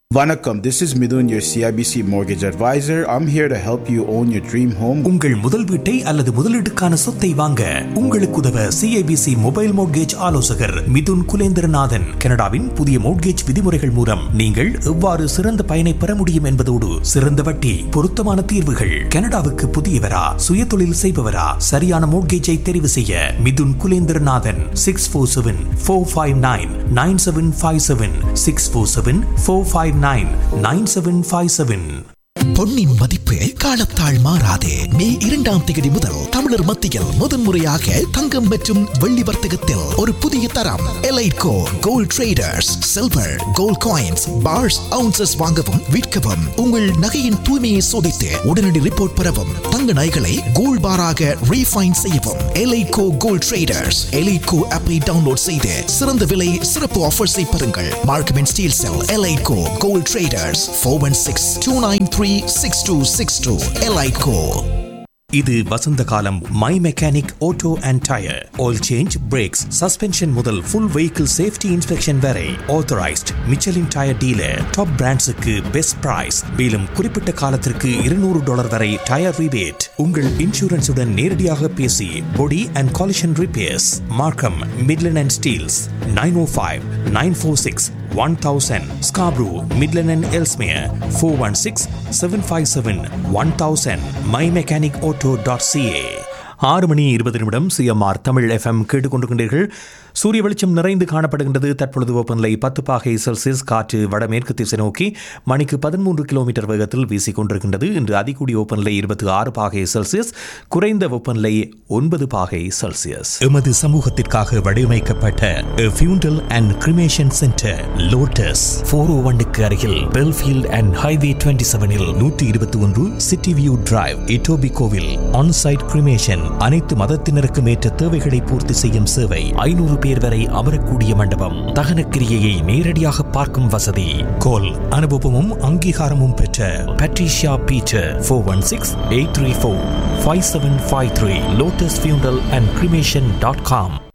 Vanakkam, this is Midun, your CIBC mortgage advisor. I'm here to help you own your dream home. உங்கள் முதல் வீட்டை அல்லது முதலீட்டுக்கான சொத்தை வாங்க உங்களுக்கு உதவ சிஐபிசி மொபைல் மோட்கேஜ் ஆலோசகர் மிதுன் குலேந்திரநாதன் கனடாவின் புதிய மோட்கேஜ் விதிமுறைகள் மூலம் நீங்கள் எவ்வாறு சிறந்த பயனை பெற முடியும் என்பதோடு சிறந்த வட்டி பொருத்தமான தீர்வுகள் கனடாவுக்கு புதியவரா சுயதொழில் செய்பவரா சரியான மோட்கேஜை தெரிவு செய்ய Mithun Kulendranathan six four seven four five nine nine seven five seven six four seven four five nine nine seven five seven பொன்னின் மதிப்பு காலத்தால் மாறாதே மே இரண்டாம் தேதி முதல் தமிழர் மத்தியில் முதன்முறையாக தங்கம் மற்றும் வெள்ளி வர்த்தகத்தில் ஒரு புதிய தரம் Elitco gold traders silver gold coins bars ounces வாங்கவும் விற்கவும் உங்கள் நகையின் தூய்மையை சோதித்து உடனடி ரிப்போர்ட் பெறவும் தங்க நகைகளை கோல்ட் பாராக ரீஃபைன் செய்யவும் எலைட்கோ கோல்ட் ட்ரேடர்ஸ் எலைட்கோ ஆப்பை டவுன்லோட் செய்து சிறந்த விலை சிறப்பு ஆஃபர்ஸை பெறுங்கள் Markham and Steeles Elitco gold traders four one six two nine three six two six two Elitco இது வசந்த காலம் my mechanic auto and tyre oil change brakes suspension முதல் ஃபுல் வெஹிக்கிள் சேஃப்டி இன்ஸ்பெக்ஷன் வரை authorised Michelin tyre dealer top பிராண்ட்ஸுக்கு best price மேலும் குறிப்பிட்ட காலத்திற்கு இருநூறு டாலர் வரை டயர் ரிபேட் உங்கள் இன்சூரன்ஸுடன் நேரடியாக பேசி body and collision repairs Markham Midland and Steeles nine o five nine four six 1000 Scarborough, Midland and Elsmere 416 757 1000 mymechanicauto.ca ஆறு மணி இருபது நிமிடம் சிஎம்ஆர் தமிழ் எஃப்எம் கேட்டுக்கொண்டிருக்கின்றீர்கள் சூரிய வெளிச்சம் நிறைந்து காணப்படுகின்றது தற்பொழுது வெப்பநிலை பத்து பாகை செல்சியஸ் காற்று வடமேற்கு திசை நோக்கி மணிக்கு பதிமூன்று கிலோமீட்டர் வேகத்தில் வீசிக் கொண்டிருக்கின்றது இன்று அதிகூடிய வெப்பநிலை இருபத்தி ஆறு பாகை செல்சியஸ் குறைந்த வெப்பநிலை ஒன்பது பாகை செல்சியஸ் எமது சமூகத்திற்காக வடிவமைக்கப்பட்ட funeral and cremation centre Lotus four o ஒன்னுக்கு அருகில் பெல்ஃபீல்ட் அண்ட் ஹைவே டுவெண்ட்டி செவனில் நூற்றி இருபத்தி ஒன்று சிட்டி வியூ டிரைவ் இட்டோபி கோவில் ஆன்சைட் கிரிமேஷன் அனைத்து மதத்தினருக்கும் ஏற்ற தேவைகளை பூர்த்தி செய்யும் சேவை ஐநூறு பேர் வரை அமரக்கூடிய மண்டபம் தகன கிரியையை நேரடியாக பார்க்கும் வசதி கோல் அனுபவமும் அங்கீகாரமும் பெற்ற Patricia Peter four one six eight three four five seven five three Lotus funeral and cremation dot com